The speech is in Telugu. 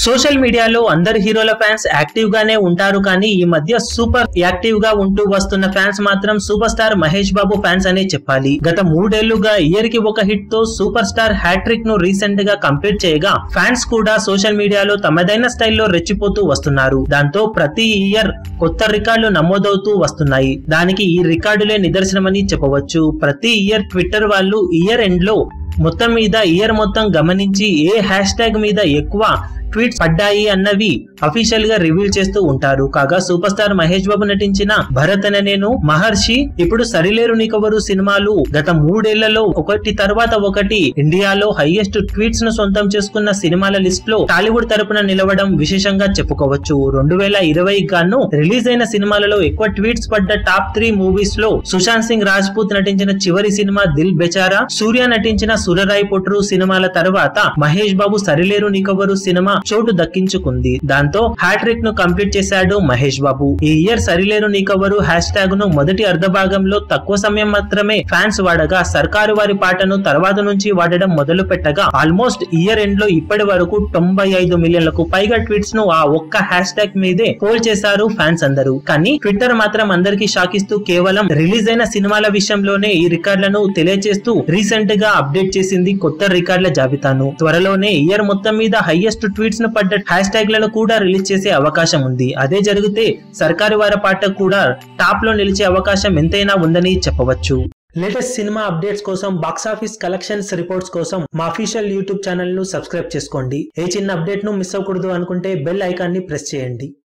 సోషల్ మీడియాలో అందరు హీరోల ఫ్యాన్స్ యాక్టివ్ గానే ఉంటారు కానీ ఈ మధ్య సూపర్ యాక్టివ్ గా ఉంటూ వస్తున్న ఫ్యాన్స్ మాత్రం super star Mahesh Babu fans అనే చెప్పాలి గత మూడేళ్లుగా ఇయర్ కి ఒక హిట్ తో సూపర్ స్టార్ హ్యాట్రిక్ ను రీసెంట్ గా కంప్లీట్ చేయగా ఫ్యాన్స్ కూడా సోషల్ మీడియాలో తమదైన స్టైల్లో రెచ్చిపోతూ వస్తున్నారు దాంతో ప్రతి ఇయర్ కొత్త రికార్డులు నమోదవుతూ వస్తున్నాయి దానికి ఈ రికార్డులే నిదర్శనమని చెప్పవచ్చు ప్రతి ఇయర్ ట్విట్టర్ వాళ్ళు ఇయర్ ఎండ్ లో మొత్తం మీద ఇయర్ మొత్తం గమనించి ఏ హ్యాష్ ట్యాగ్ మీద ఎక్కువ ట్వీట్స్ పడ్డాయి అన్నవి అఫీషియల్ గా రివీల్ చేస్తూ ఉంటారు కాగా సూపర్ స్టార్ మహేష్ బాబు నటించిన భరత్ అనే నేను మహర్షి ఇప్పుడు సరిలేరు నీకెవరు సినిమాలు గత మూడేళ్లలో ఒకటి తర్వాత ఒకటి ఇండియాలో హైయెస్ట్ ట్వీట్స్ ను సొంతం చేసుకున్న సినిమాల లిస్ట్ లో టాలీవుడ్ తరపున నిలవడం విశేషంగా చెప్పుకోవచ్చు రెండు వేల ఇరవై గాను రిలీజ్ అయిన సినిమాలలో ఎక్కువ ట్వీట్స్ పడ్డ టాప్ త్రీ మూవీస్ లో సుశాంత్ సింగ్ రాజ్పూత్ నటించిన చివరి సినిమా దిల్ బెచారా సూర్య నటించిన సురరాయ్ పొట్రు సినిమాల తర్వాత మహేష్ బాబు సరిలేరు నీకెవరు సినిమా చోటు దక్కించుకుంది దాంతో హ్యాట్రిక్ ను కంప్లీట్ చేశాడు మహేష్ బాబు ఈ ఇయర్ సరిలేరు నీకెవరు హ్యాష్ ట్యాగ్ ను మొదటి అర్ధ భాగంలో తక్కువ సమయం మాత్రమే ఫ్యాన్స్ వాడగా సర్కారు వారి పాటను తర్వాత నుంచి వాడడం మొదలు పెట్టగా ఆల్మోస్ట్ ఇయర్ ఎండ్ లో ఇప్పటి వరకు తొంభై ఐదు మిలియన్లకు పైగా ట్వీట్స్ ను ఆ ఒక్క హ్యాష్ ట్యాగ్ మీదే పోల్ చేశారు ఫ్యాన్స్ అందరూ కానీ ట్విట్టర్ మాత్రం అందరికీ షాక్ ఇస్తూ కేవలం రిలీజ్ అయిన సినిమాల విషయంలోనే ఈ రికార్డులను తెలియజేస్తూ రీసెంట్ గా అప్డేట్ చేసింది కొత్త రికార్డుల జాబితాను త్వరలోనే ఇయర్ మొత్తం మీద హైయెస్ట్ ట్వీట్స్ ను పడ్డ హ్యాష్ ట్యాగ్ లను కూడా రిలీజ్ చేసే అవకాశం ఉంది అదే జరిగితే సర్కారు వారి పాట కూడా టాప్ లో నిలిచే అవకాశం ఎంతైనా ఉందని చెప్పవచ్చు లేటెస్ట్ సినిమా అప్డేట్స్ కోసం బాక్సాఫీస్ కలెక్షన్స్ రిపోర్ట్స్ కోసం మా అఫీషియల్ యూట్యూబ్ ఛానల్ ను సబ్స్క్రైబ్ చేసుకోండి ఏ చిన్న అప్డేట్ ను మిస్ అవ్వకూడదు అనుకుంటే బెల్ ఐకాన్ ని ప్రెస్ చేయండి